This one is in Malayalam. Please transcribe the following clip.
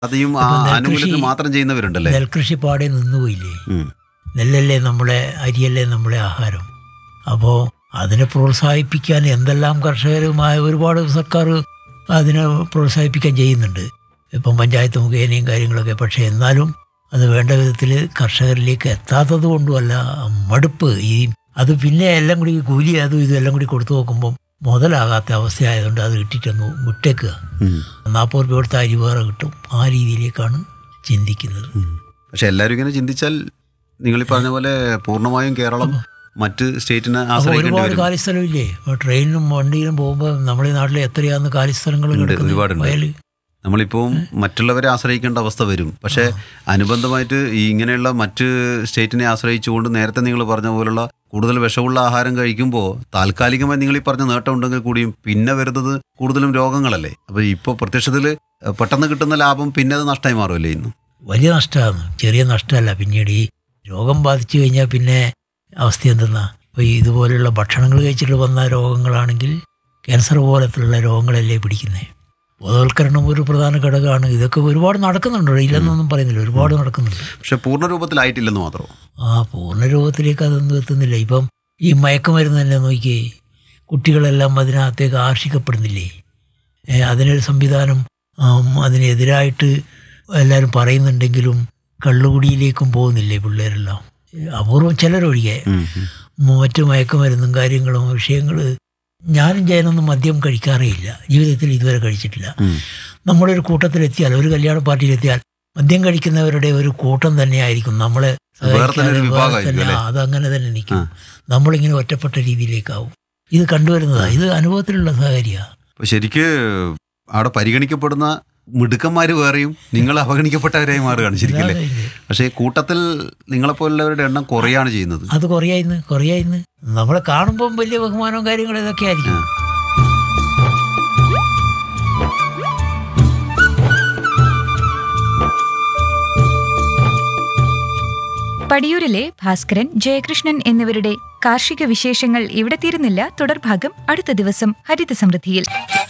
അതെയും ആ ഇപ്പൊ നെൽകൃഷി- ആനുകൂല്യത്തിന് മാത്രം ചെയ്യുന്നവരുണ്ടല്ലേ നെൽകൃഷി പാടെ നിന്നുപോയില്ലേ ഉം. നെല്ലല്ലേ നമ്മളെ അരിയല്ലേ നമ്മളെ ആഹാരം അപ്പോൾ അതിനെ പ്രോത്സാഹിപ്പിക്കാൻ എന്തെല്ലാം കർഷകരുമായ ഒരുപാട് സർക്കാർ അതിനെ പ്രോത്സാഹിപ്പിക്കാൻ ചെയ്യുന്നുണ്ട് ഇപ്പം പഞ്ചായത്ത് മുഖേനയും കാര്യങ്ങളൊക്കെ പക്ഷേ എന്നാലും അത് വേണ്ട വിധത്തിൽ കർഷകരിലേക്ക് എത്താത്തത് കൊണ്ടുമല്ല മടുപ്പ് ഈ അത് പിന്നെ എല്ലാം കൂടി ഈ കൂലി അതും ഇതും എല്ലാം കൂടി കൊടുത്തു നോക്കുമ്പം മുതലാകാത്ത അവസ്ഥയായതുകൊണ്ട് അത് ഇട്ടിട്ടൊന്ന് വിട്ടേക്കുക ഉം. നാൽപ്പത് രൂപ കൊടുത്ത അരി വേറെ കിട്ടും ആ രീതിയിലേക്കാണ് ചിന്തിക്കുന്നത് ഉം. പക്ഷെ എല്ലാവരും ഇങ്ങനെ ചിന്തിച്ചാൽ നിങ്ങൾ ഈ പറഞ്ഞ പോലെ പൂർണ്ണമായും കേരളം മറ്റ് സ്റ്റേറ്റിനെ അപ്പോൾ ആശ്രയിക്കേണ്ടി ഒരുപാട് വരും കാലിസ്ഥലമില്ലേ ഇപ്പോൾ ട്രെയിനിലും വണ്ടിയിലും പോകുമ്പോൾ നമ്മുടെ ഈ നാട്ടിൽ എത്രയാന്ന് കാലിസ്ഥലങ്ങൾ ഉണ്ട്, കിടക്കുന്നത് ഒരുപാടുണ്ട്. വയൽ നമ്മളിപ്പോൾ മറ്റുള്ളവരെ ആശ്രയിക്കേണ്ട അവസ്ഥ വരും പക്ഷേ അനുബന്ധമായിട്ട് ഈ ഇങ്ങനെയുള്ള മറ്റ് സ്റ്റേറ്റിനെ ആശ്രയിച്ചുകൊണ്ട് നേരത്തെ നിങ്ങൾ പറഞ്ഞ പോലുള്ള കൂടുതൽ വിഷമുള്ള ആഹാരം കഴിക്കുമ്പോൾ താൽക്കാലികമായി നിങ്ങൾ ഈ പറഞ്ഞ നേട്ടം ഉണ്ടെങ്കിൽ കൂടിയും പിന്നെ വരുന്നത് കൂടുതലും രോഗങ്ങളല്ലേ അപ്പോൾ ഇപ്പോൾ പ്രത്യക്ഷത്തിൽ പെട്ടെന്ന് കിട്ടുന്ന ലാഭം പിന്നെ അത് നഷ്ടമായി മാറുമല്ലേ ഇന്ന് വലിയ നഷ്ടമാണ് ചെറിയ നഷ്ടമല്ല പിന്നീട് ഈ രോഗം ബാധിച്ചു കഴിഞ്ഞാൽ പിന്നെ അവസ്ഥ എന്തെന്നാ ഇപ്പോൾ ഈ ഇതുപോലെയുള്ള ഭക്ഷണങ്ങൾ കഴിച്ചിട്ട് വന്ന രോഗങ്ങളാണെങ്കിൽ ക്യാൻസർ പോലത്തുള്ള രോഗങ്ങളല്ലേ പിടിക്കുന്നത് ബോധവൽക്കരണം ഒരു പ്രധാന ഘടകമാണ് ഇതൊക്കെ ഒരുപാട് നടക്കുന്നുണ്ട് ഇല്ലെന്നൊന്നും പറയുന്നില്ല ഒരുപാട് നടക്കുന്നുണ്ട് പക്ഷെ പൂർണ്ണ രൂപത്തിലായിട്ടില്ലെന്ന് മാത്രം ആ പൂർണ്ണ രൂപത്തിലേക്ക് അതൊന്നും എത്തുന്നില്ല ഇപ്പം ഈ മയക്കുമരുന്ന് തന്നെ നോക്കിയേ കുട്ടികളെല്ലാം അതിനകത്തേക്ക് ആകർഷിക്കപ്പെടുന്നില്ലേ ഏ, അതിനൊരു സംവിധാനം ആം, അതിനെതിരായിട്ട് എല്ലാവരും പറയുന്നുണ്ടെങ്കിലും കള്ളുകുടിയിലേക്കും പോകുന്നില്ലേ പിള്ളേരെല്ലാം ഏ, അപൂർവം ചിലരൊഴികെ ഉം, ഉം. മറ്റു മയക്കുമരുന്നും കാര്യങ്ങളും വിഷയങ്ങൾ ഞാനും ജയനൊന്നും മദ്യം കഴിക്കാറേയില്ല ജീവിതത്തിൽ ഇതുവരെ കഴിച്ചിട്ടില്ല ഉം. നമ്മുടെ ഒരു കൂട്ടത്തിലെത്തിയാൽ ഒരു കല്യാണ പാർട്ടിയിലെത്തിയാൽ മദ്യം കഴിക്കുന്നവരുടെ ഒരു കൂട്ടം തന്നെയായിരിക്കും നമ്മളെ വേറെ തന്നെ ഒരു സഹായിക്കാതെ വേറെ വിഭാഗമായിരിക്കും തന്നെ- അല്ലേ? ആ, അതങ്ങനെ തന്നെ നിൽക്കും ആ. നമ്മളിങ്ങനെ ഒറ്റപ്പെട്ട രീതിയിലേക്കാവും ഇത് കണ്ടുവരുന്നതാ ഇത് അനുഭവത്തിലുള്ള കാര്യമാണ് അപ്പൊ ശരിക്ക് അവിടെ പരിഗണിക്കപ്പെടുന്ന മിടുക്കന്മാര് വേറെയും നിങ്ങൾ അവഗണിക്കപ്പെട്ടവരായി മാറുകയാണ് ശരിക്കല്ലേ പക്ഷേ കൂട്ടത്തിൽ നിങ്ങളെപ്പോലുള്ളവരുടെ എണ്ണം കുറയാണ് ചെയ്യുന്നത് അത് കുറയായിന്ന് കുറയായിന്ന് നമ്മളെ കാണുമ്പം വലിയ ബഹുമാനവും കാര്യങ്ങളും ഇതൊക്കെ ആയിരിക്കും ആ. പടിയൂരിലെ ഭാസ്കരൻ ജയകൃഷ്ണൻ എന്നിവരുടെ കാർഷിക വിശേഷങ്ങൾ ഇവിടെ തീരുന്നില്ല തുടർഭാഗം അടുത്ത ദിവസം ഹരിത സമൃദ്ധിയിൽ